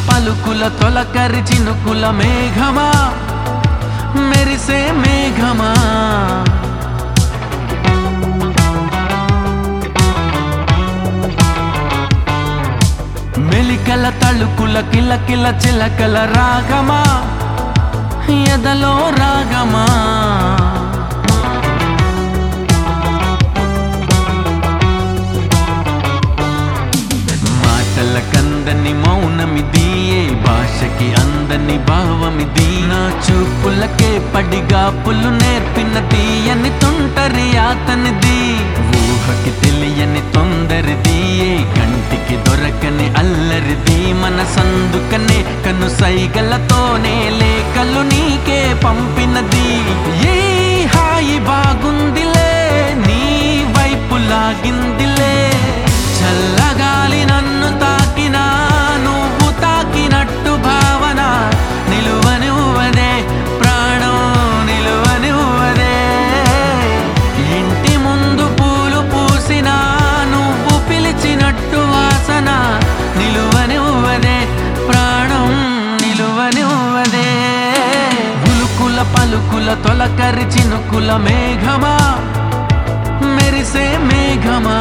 పలుకుల తొలకరి చినుకుల మేఘమా మెరిసే మేఘమా మెలికల తళుకుల కిలకిల చిలకల రాగమా ఎదలో రాగమా మాటల కందని మౌనమిది ఏ భాషకి అందని భావమిది నా చూపులకే పడిగా పులు నేర్పిన తీయని తుంటరి అతనిది ఊహకి తెలియని తొందరిది ఏ కంటికి దొరకని అల్లరిది మన సందుకనే కను సైగలతోనే లేఖలు నీకే పంపినది ఏ హాయి బాగుందిలే నీ వైపు లాగిందిలే చల్లగాలి నన్ను తాకినా నువ్వు తాకినట్టు భావన నిలువనివ్వదే ప్రాణం నిలువనివ్వదే ఇంటి ముందు పూలు పూసినా నువ్వు పిలిచినట్టు వాసన నిలువనివ్వదే ప్రాణం నిలువనివ్వదే ఉలుకుల పలుకుల తొలకరి చినుకుల మేఘమా మెరిసే మేఘమా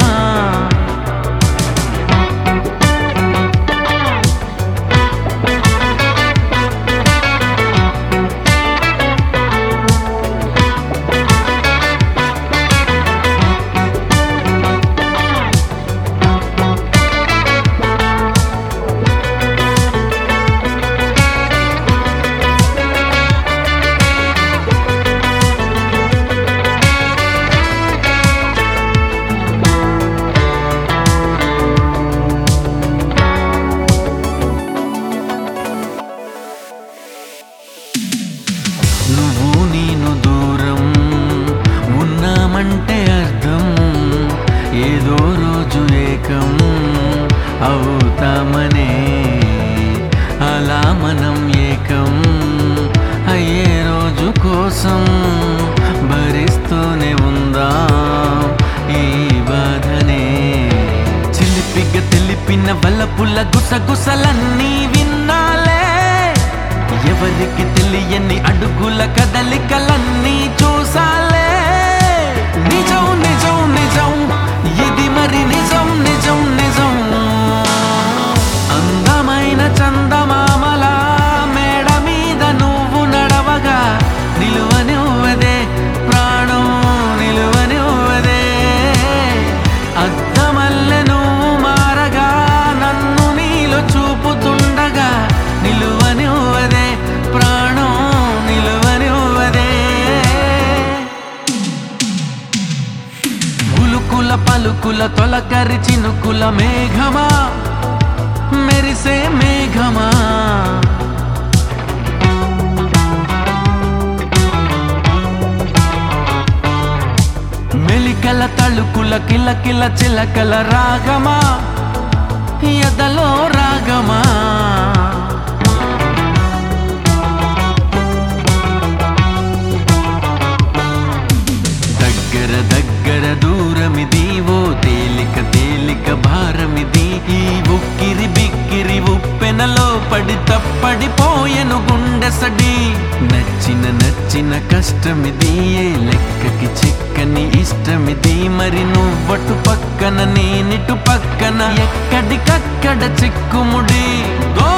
నువ్వు నేను దూరం ఉన్నామంటే అర్థం ఏదో రోజు ఏకం అవుతామనే అలా మనం ఏకం అయ్యే రోజు కోసం భరిస్తూనే ఉందాం ఈ బాధనే చిలిపిగా తెలిపిన వలపుల గుసగుసలన్నీ విన్నాలే ఎవరికి తెలియని అడుగుల కదలికలన్నీ చూసాలే నిజం నిజం నిజం ఇది మరి నిజం నిజం నిజం అందమైన చందమామల మేడ మీద నువ్వు నడవగా నిలువనివ్వదే ప్రాణం నిలువనివ్వదే అద్దమల్లె నువ్వు మారగా నన్ను నీలో చూపుతుండగా నిలువనివ్వదే ప్రాణం నిలువనివ్వదే ఉలుకుల పలుకుల తొలకరి చినుకుల మేఘమా మెరిసే మేఘమా మెలికల తళుకుల కిలకిల చిలకల రాగమా ఎదలో రాగమా దగ్గర దగ్గర దూరమిది ఓ తేలిక తేలిక భారమిది ఈ ఉక్కిరి బిక్కిరి ఉప్పెనలో పడి తప్పడిపోయెను గుండె సడి నచ్చిన నచ్చిన కష్టమిది ఏ లెక్కకి చిక్కని ఇష్టమిది మరి నువ్వటు పక్కన నేనిటు పక్కన ఎక్కడికక్కడ చిక్కుముడి గో